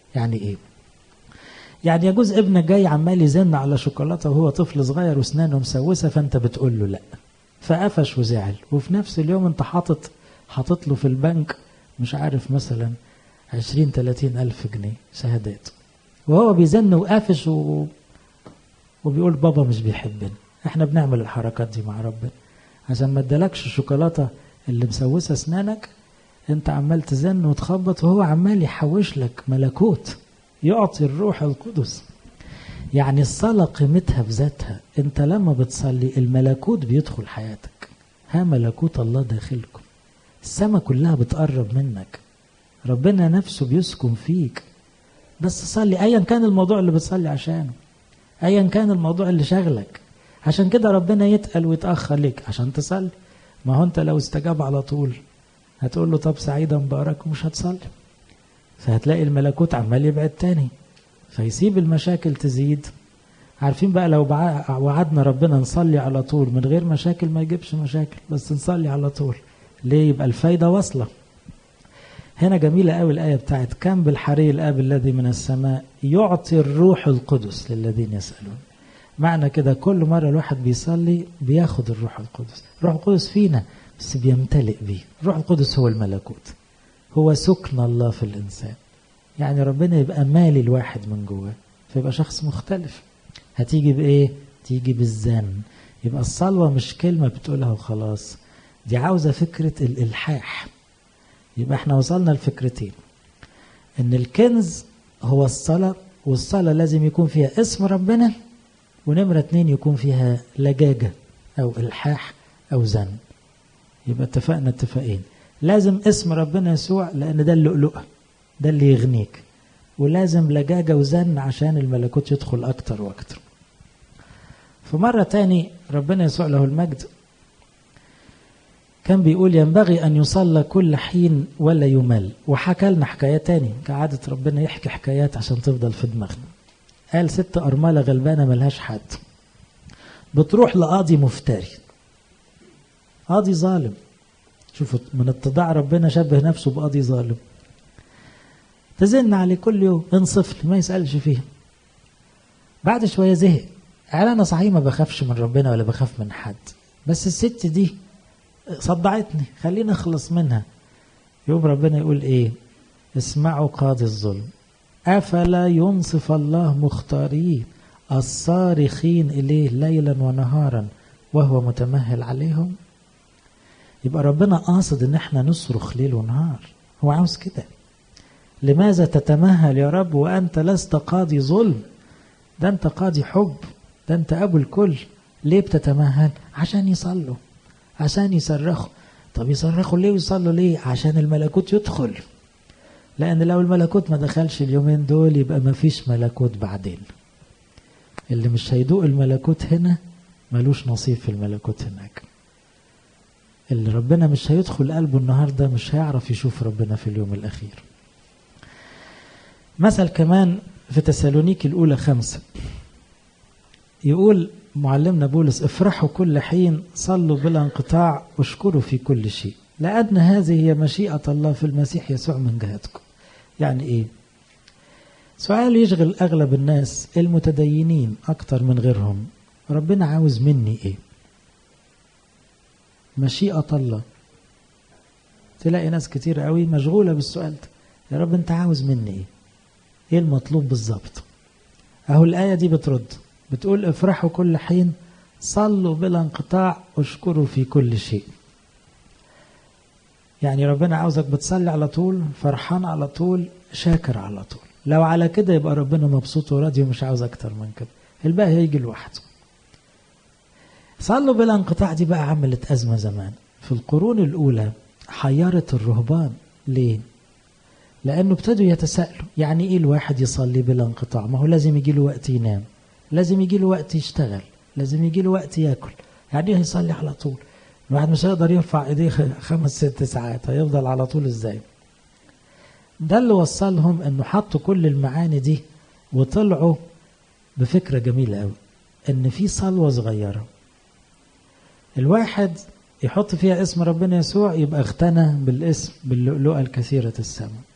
يعني ايه يعني يجوز ابنك جاي عمال يزن على شوكولاته وهو طفل صغير واسنانه مسوسه فانت بتقول له لا فقفش وزعل وفي نفس اليوم انت حاطط حاطط له في البنك مش عارف مثلا 20 30 الف جنيه شهادات وهو بيزن وقافش و... وبيقول بابا مش بيحبني احنا بنعمل الحركات دي مع ربنا عشان ما ادالكش الشوكولاته اللي مسوسه اسنانك انت عمال تزن وتخبط وهو عمال يحوش لك ملكوت يعطي الروح القدس يعني الصلاة قيمتها في ذاتها انت لما بتصلي الملكوت بيدخل حياتك ها ملكوت الله داخلكم السماء كلها بتقرب منك ربنا نفسه بيسكن فيك بس صلي ايا كان الموضوع اللي بتصلي عشانه ايا كان الموضوع اللي شغلك عشان كده ربنا يتقل ويتأخر لك عشان تصلي ما هو انت لو استجاب على طول هتقول له طب سعيدا مبارك ومش هتصلي فهتلاقي الملكوت عمال يبعد تاني فيسيب المشاكل تزيد عارفين بقى لو وعدنا ربنا نصلي على طول من غير مشاكل ما يجيبش مشاكل بس نصلي على طول ليه يبقى الفايدة واصلة هنا جميلة قوي الآية بتاعت كم بالحري الآب الذي من السماء يعطي الروح القدس للذين يسألون معنى كده كل مرة الواحد بيصلي بياخد الروح القدس الروح القدس فينا بس بيمتلئ بيه الروح القدس هو الملكوت هو سكن الله في الإنسان يعني ربنا يبقى مالي الواحد من جواه فيبقى شخص مختلف هتيجي بإيه؟ تيجي بالزن يبقى الصلوة مش كلمة بتقولها وخلاص دي عاوزة فكرة الإلحاح يبقى احنا وصلنا لفكرتين ان الكنز هو الصلاة والصلاة لازم يكون فيها اسم ربنا ونمرة اتنين يكون فيها لجاجة او الحاح او زن يبقى اتفقنا اتفاقين لازم اسم ربنا يسوع لان ده اللؤلؤة ده اللي يغنيك ولازم لجاجة وزن عشان الملكوت يدخل اكتر واكتر فمرة تاني ربنا يسوع له المجد كان بيقول ينبغي أن يصلى كل حين ولا يمل وحكى لنا حكاية تاني كعادة ربنا يحكي حكايات عشان تفضل في دماغنا قال ست أرملة غلبانة ملهاش حد بتروح لقاضي مفتري قاضي ظالم شوفوا من اتضاع ربنا شبه نفسه بقاضي ظالم تزن عليه كل يوم انصف لي ما يسألش فيه بعد شوية زهق قال أنا صحيح ما بخافش من ربنا ولا بخاف من حد بس الست دي صدعتني خليني اخلص منها يوم ربنا يقول ايه اسمعوا قاضي الظلم افلا ينصف الله مختارين الصارخين اليه ليلا ونهارا وهو متمهل عليهم يبقى ربنا قاصد ان احنا نصرخ ليل ونهار هو عاوز كده لماذا تتمهل يا رب وانت لست قاضي ظلم ده انت قاضي حب ده انت ابو الكل ليه بتتمهل عشان يصلوا عشان يصرخوا طب يصرخوا ليه ويصلوا ليه عشان الملكوت يدخل لأن لو الملكوت ما دخلش اليومين دول يبقى ما فيش ملكوت بعدين اللي مش هيدوق الملكوت هنا ملوش نصيب في الملكوت هناك اللي ربنا مش هيدخل قلبه النهارده مش هيعرف يشوف ربنا في اليوم الأخير مثل كمان في تسالونيك الأولى خمسة يقول معلمنا بولس افرحوا كل حين صلوا بلا انقطاع واشكروا في كل شيء لأن هذه هي مشيئة الله في المسيح يسوع من جهتكم يعني ايه سؤال يشغل أغلب الناس المتدينين أكتر من غيرهم ربنا عاوز مني ايه مشيئة الله تلاقي ناس كتير قوي مشغولة بالسؤال ده يا رب انت عاوز مني ايه ايه المطلوب بالظبط اهو الآية دي بترد بتقول افرحوا كل حين صلوا بلا انقطاع واشكروا في كل شيء يعني ربنا عاوزك بتصلي على طول فرحان على طول شاكر على طول لو على كده يبقى ربنا مبسوط وراضي ومش عاوز اكتر من كده الباقي هيجي لوحده صلوا بلا انقطاع دي بقى عملت أزمة زمان في القرون الأولى حيرت الرهبان ليه؟ لأنه ابتدوا يتساءلوا يعني إيه الواحد يصلي بلا انقطاع ما هو لازم يجي له وقت ينام لازم يجي له وقت يشتغل لازم يجي له وقت ياكل يعني ايه يصلي على طول الواحد مش هيقدر يرفع ايديه خمس ست ساعات هيفضل على طول ازاي ده اللي وصلهم انه حطوا كل المعاني دي وطلعوا بفكرة جميلة قوي ان في صلوة صغيرة الواحد يحط فيها اسم ربنا يسوع يبقى اغتنى بالاسم باللؤلؤة الكثيرة السماء